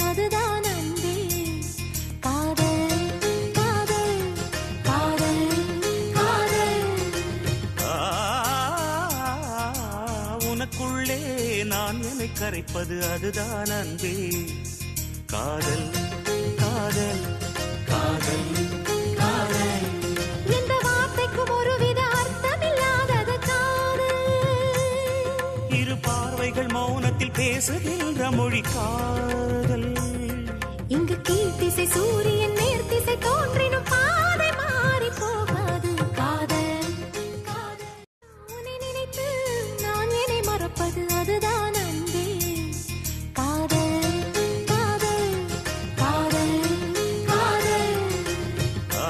அதுதான் அன்பே காதல் காதல் காதல் காதல் ஆ, உனக்குள்ளே நான் என்னை கரைப்பது அதுதான் அன்பே காதல் காதல் காதல் காதல் இந்த வார்த்தைக்கும் ஒருவித அர்த்தமில்லாதது காதல் இரு பார்வைகள் மௌனத்தில் பேசுகின்ற மொழி காதல் இங்கு கீழ்த்திசை சூரியன் நேர்த்திசை தோன்றினும் பாதை மாறி போகாது காதல் காதல் உன்னை நினைத்து நான் என்னை மறப்பது அதுதான் அன்பே காதல் காதல் காதல் காதல் ஆ,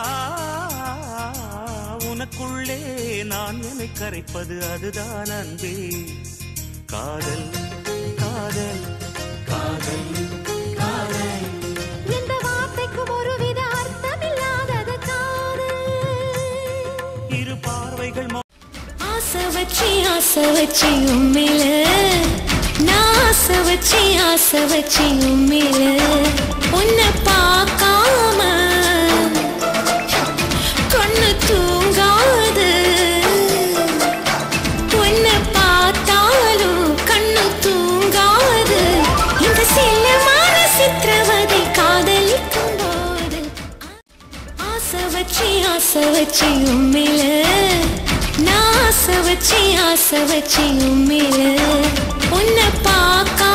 உனக்குள்ளே நான் என்னை கரைப்பது அதுதான் அன்பே காதல் காதல் காதல் காதல் இந்த வார்த்தைக்கும் ஒருவித அர்த்தமில்லாதது காதல் இரு பார்வைகள் மௌ- ஆசை வச்சு ஆசை வச்சு உண்மையில நான் ஆசை வச்சு ஆசை வச்சு உண்மையில உன்னை பார்க்காம கண்ணு தூங்காது உன்னை பார்த்தாலும் கண்ணு தூங்காது இந்த செல்லமான சித்திரவதை காதலிக்கும் போது ஆசை வச்சு ஆசை வச்சு உண்மையில நான் ஆசை வச்சு ஆசை வச்சு உண்மையில உன்னை பார்க்க